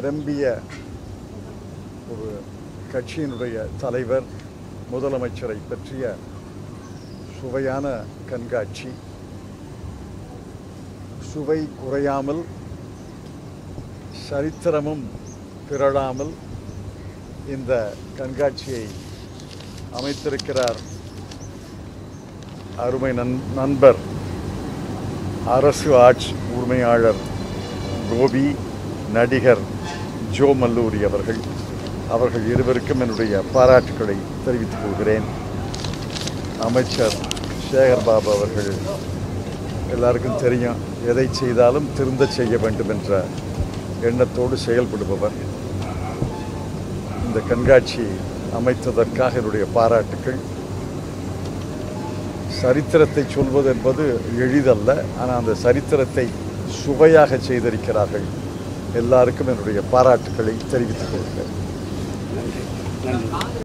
நிரம்பிய ஒரு கட்சியினுடைய தலைவர் முதலமைச்சரை பற்றிய சுவையான கண்காட்சி சுவை குறையாமல் சரித்திரமும் பிறழாமல் இந்த கண்காட்சியை அமைத்திருக்கிறார் அருமை நன் நண்பர் அரசு ஆட்சி உரிமையாளர் கோபி நடிகர் ஜோ மல்லூரி அவர்கள் அவர்கள் இருவருக்கும் என்னுடைய பாராட்டுக்களை தெரிவித்துக் கொள்கிறேன் அமைச்சர் சேகர் பாபு அவர்கள் எல்லாருக்கும் தெரியும் எதை செய்தாலும் திருந்த செய்ய வேண்டும் என்ற எண்ணத்தோடு செயல்படுபவர் இந்த கண்காட்சி அமைத்ததற்காக என்னுடைய பாராட்டுக்கள் சரித்திரத்தை சொல்வது என்பது எளிதல்ல ஆனால் அந்த சரித்திரத்தை சுவையாக செய்திருக்கிறார்கள் எல்லாருக்கும் என்னுடைய பாராட்டுக்களை தெரிவித்துக் கொள்கிறேன் நன்றி நன்றி